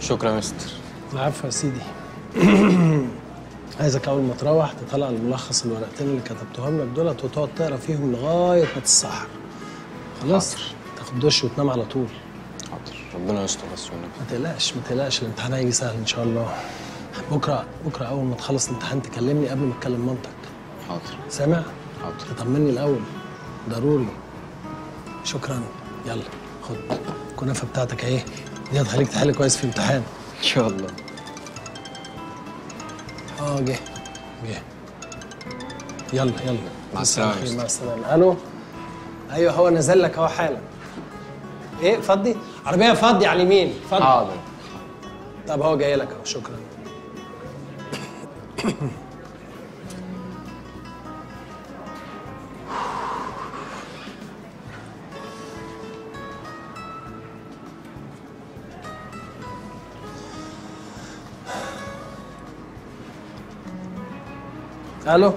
شكرا يا مستر العفو يا سيدي عايزك اول ما تروح تطلع الملخص الورقتين اللي كتبتهم لك دولت وتقعد تقرا فيهم لغايه ما تتسحر خلاص تاخد دش وتنام على طول حاضر ربنا يستر بس والنبي ما تقلقش ما تقلقش الامتحان هيجي سهل ان شاء الله بكره بكره اول ما تخلص الامتحان تكلمني قبل ما تكلم مامتك حاضر سامع حاضر تطمني الاول ضروري شكرا يلا خد الكنافه بتاعتك اهي دي هتخليك تحل كويس في الامتحان ان شاء الله اه جه جه يلا يلا مع مساء السلامة يا الخير، أستاذ. مع السلامه الو ايوه هو نزل لك اهو حالا ايه فضي عربيه فضي على اليمين فضي حاضر طب هو جاي لك اهو شكرا الو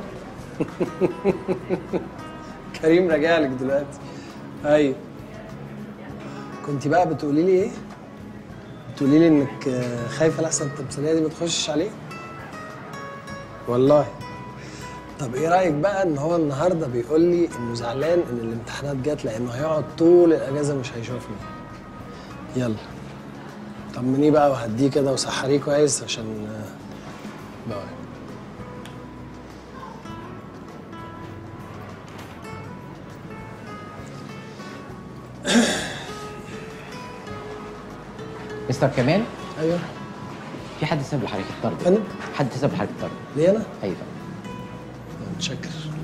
كريم راجع لك دلوقتي ايوه كنت بقى بتقولي لي ايه بتقولي لي انك آه، خايفه لحسن التمثيليه دي ما تخشش عليه والله طب ايه رايك بقى ان هو النهارده بيقول لي انه زعلان ان الامتحانات جت لانه هيقعد طول الاجازه مش هيشوفني يلا طمنيه بقى وهديه كده وسحريه كويس عشان آه، باي مستر كمال ايوه في حد ساب لحضرتك الطرد فندم حد ساب لحضرتك الطرد ليه انا ايوه متشكر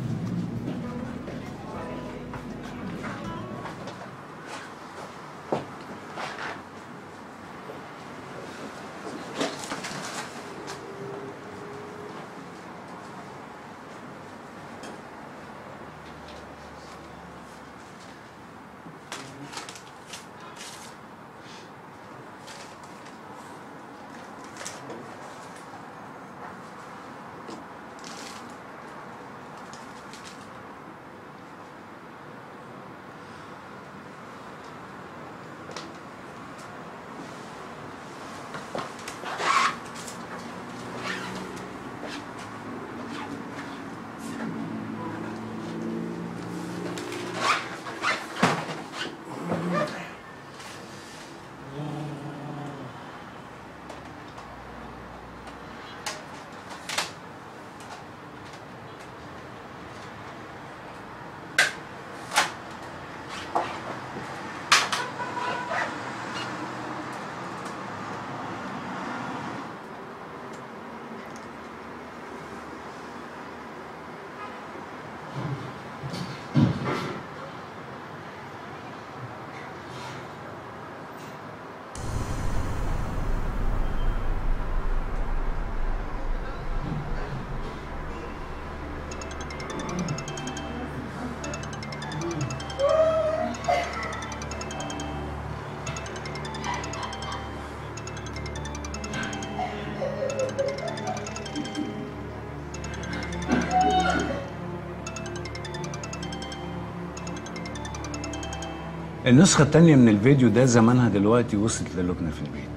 النسخة التانية من الفيديو ده زمانها دلوقتي وصلت للبنى في البيت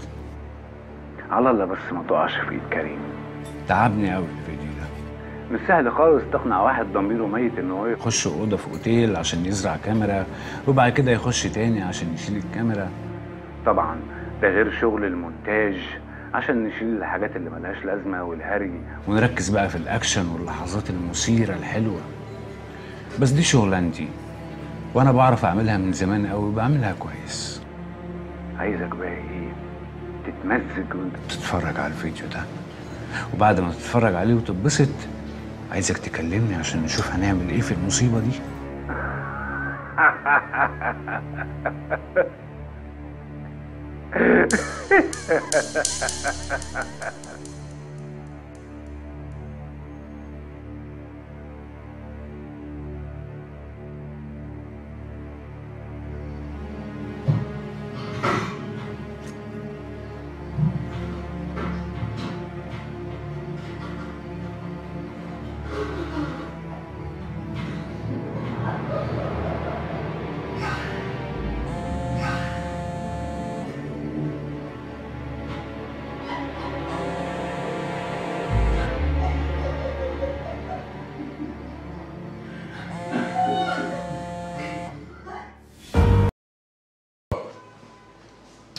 على الله بس ما تقعش في ايد كريم تعبني قوي الفيديو ده مش سهل خالص تقنع واحد ضميره ميت ان هو يخ- يخش أوضة في أوتيل عشان يزرع كاميرا وبعد كده يخش تاني عشان يشيل الكاميرا طبعا ده غير شغل المونتاج عشان نشيل الحاجات اللي ملهاش لازمه والهري ونركز بقى في الأكشن واللحظات المثيرة الحلوة بس دي شغلانتي وأنا بعرف أعملها من زمان قوي وبعملها كويس عايزك بقى ايه تتمزج وانت تتفرج على الفيديو ده وبعد ما تتفرج عليه وتتبسط عايزك تكلمني عشان نشوف هنعمل ايه في المصيبة دي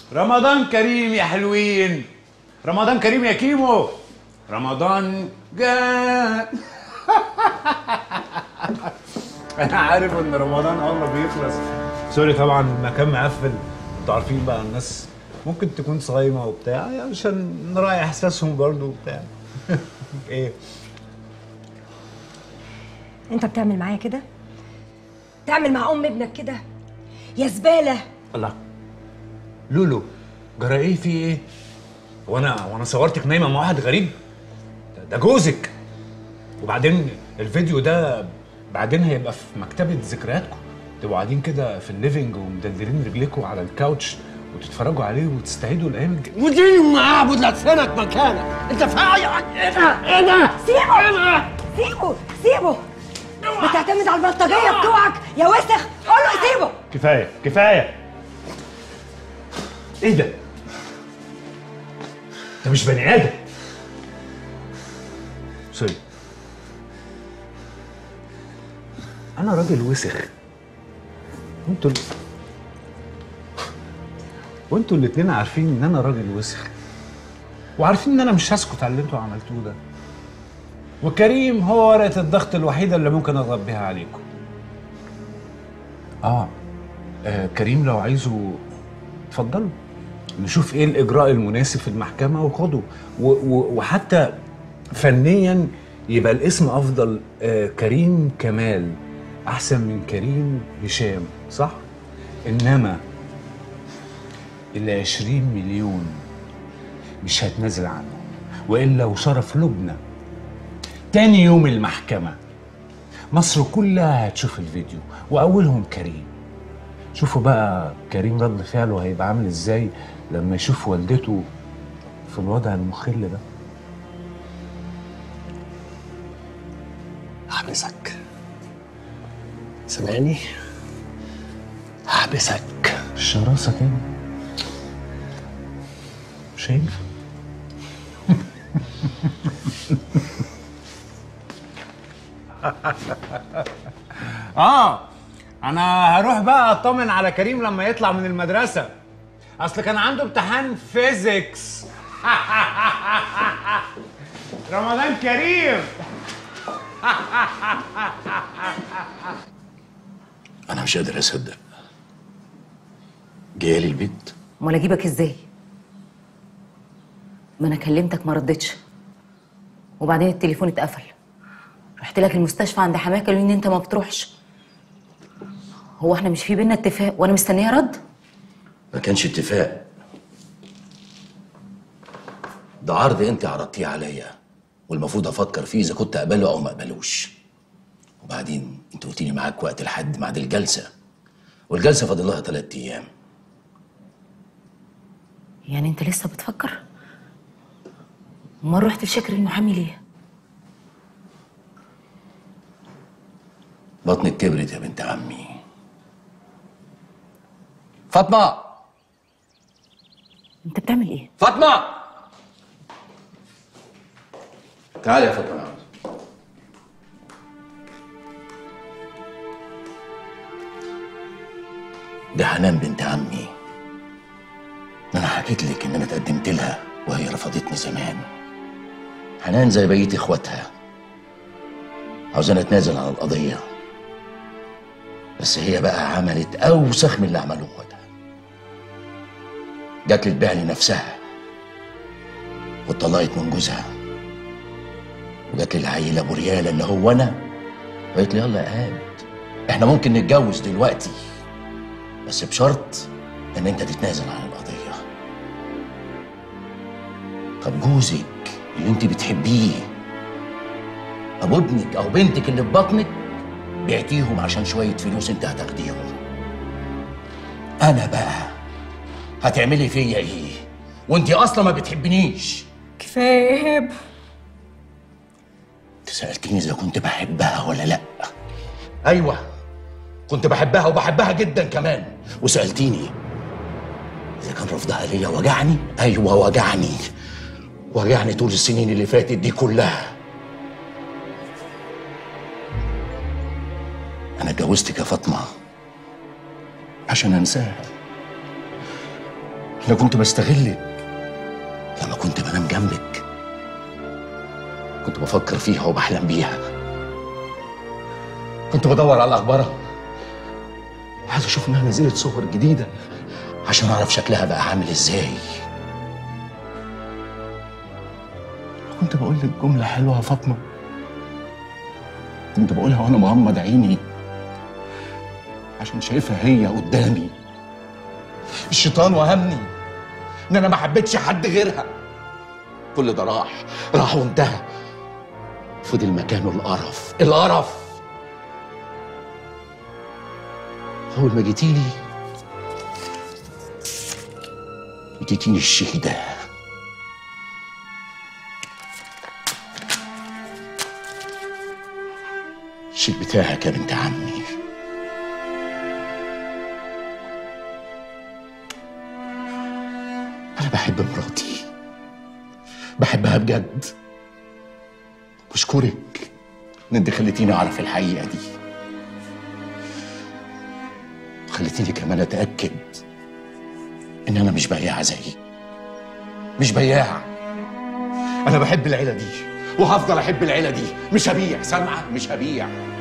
رمضان كريم يا حلوين رمضان كريم يا كيمو رمضان جاء انا عارف ان رمضان اول ما بيخلص سوري طبعا المكان مقفل انتوا عارفين بقى الناس ممكن تكون صايمه وبتاع عشان نراعي احساسهم برضو وبتاع ايه انت بتعمل معايا كده تعمل مع ام ابنك كده يا زباله الله لولو جرى ايه في ايه وانا وانا صورتك نايمه مع واحد غريب ده- ده جوزك وبعدين الفيديو ده بعدين هيبقى في مكتبه ذكرياتكم تبقوا قاعدين كده في الليفينج ومدلدلين رجليكم على الكاوتش وتتفرجوا عليه وتستعيدوا الايام الج... ودي معاه بدلة سنك مكانك انت فايق ايه ده ايه ده سيبه سيبه سيبه بتعتمد على البلطجيه بتوعك يا وسخ قول له سيبه كفايه كفايه ايه ده ده مش بني ادم سوري انا راجل وسخ وانتوا ال... وانتوا الاتنين عارفين ان انا راجل وسخ وعارفين ان انا مش هسكت على اللي انتوا عملتوه ده وكريم هو ورقه الضغط الوحيده اللي ممكن اضغط بيها عليكم اه آه، كريم لو عايزه اتفضلوا نشوف ايه الاجراء المناسب في المحكمه وخده و- و- وحتى فنيا يبقى الاسم افضل آه كريم كمال احسن من كريم هشام صح انما ال 20 مليون مش هتنازل عنه والا وشرف لبنى تاني يوم المحكمه مصر كلها هتشوف الفيديو واولهم كريم شوفوا بقى كريم رد فعله هيبقى عامل ازاي لما يشوف والدته في الوضع المخل ده هحبسك سامعني هحبسك الشراسة كده شايف اه انا هروح بقى اطمن على كريم لما يطلع من المدرسة اصل كان عنده امتحان فيزيكس رمضان كريم انا مش قادر اصدق جايه لي البيت امال اجيبك ازاي ما انا كلمتك ما ردتش وبعدين التليفون اتقفل رحت لك المستشفى عند حماك قالوا لي ان انت ما بتروحش هو احنا مش في بينا اتفاق وانا مستنيه رد ما كانش اتفاق ده عرض انت عرضتيه عليا والمفروض افكر فيه اذا كنت اقبله او ما اقبلوش وبعدين انت قلت لي معاك وقت لحد ميعاد الجلسه والجلسه فاضل لها ثلاث ايام يعني انت لسه بتفكر امال رحت لشكر المحامي ليه بطنك كبرت يا بنت عمي فاطمه انت بتعمل ايه فاطمه تعالي يا فاطمه دي حنان بنت عمي انا حكيت لك ان انا اتقدمت لها وهي رفضتني زمان حنان زي بقيه اخواتها عاوزاني اتنازل عن القضيه بس هي بقى عملت اوسخ من اللي عمله اخواتها جات لي تبيع لي نفسها واتطلقت من جوزها وجات لي العيل ابو ريال اللي هو انا قالت لي يلا يا قاد احنا ممكن نتجوز دلوقتي بس بشرط ان انت تتنازل عن القضيه طب جوزك اللي انت بتحبيه ابو ابنك او بنتك اللي في بطنك بعتيهم عشان شويه فلوس انت هتاخديهم انا بقى هتعملي فيا ايه وانت اصلا ما بتحبنيش كفايه يا ايهاب انت سالتني اذا كنت بحبها ولا لا ايوه كنت بحبها وبحبها جدا كمان وسالتيني اذا كان رفضها ليا وجعني ايوه وجعني وجعني طول السنين اللي فاتت دي كلها انا اتجوزتك يا فاطمه عشان انساها انا كنت بستغلك لما كنت بنام جنبك كنت بفكر فيها وبحلم بيها كنت بدور على اخبارها عايز اشوف انها نزلت صور جديده عشان اعرف شكلها بقى عامل ازاي كنت بقول لك جمله حلوه يا فاطمه كنت بقولها وانا مغمض عيني عشان شايفها هي قدامي الشيطان وهمني ان انا ما حبيتش حد غيرها كل ده راح راح وانتهى فضل مكانه القرف القرف اول ما جيتيلي اديتيني الشهيده الشيك بتاعك يا بنت عمي أنا بحب مراتي بحبها بجد بشكرك إن أنت خليتيني أعرف الحقيقة دي خليتيني كمان أتأكد إن أنا مش بياع زيك مش بياع أنا بحب العيلة دي وهفضل أحب العيلة دي مش هبيع سامعة مش هبيع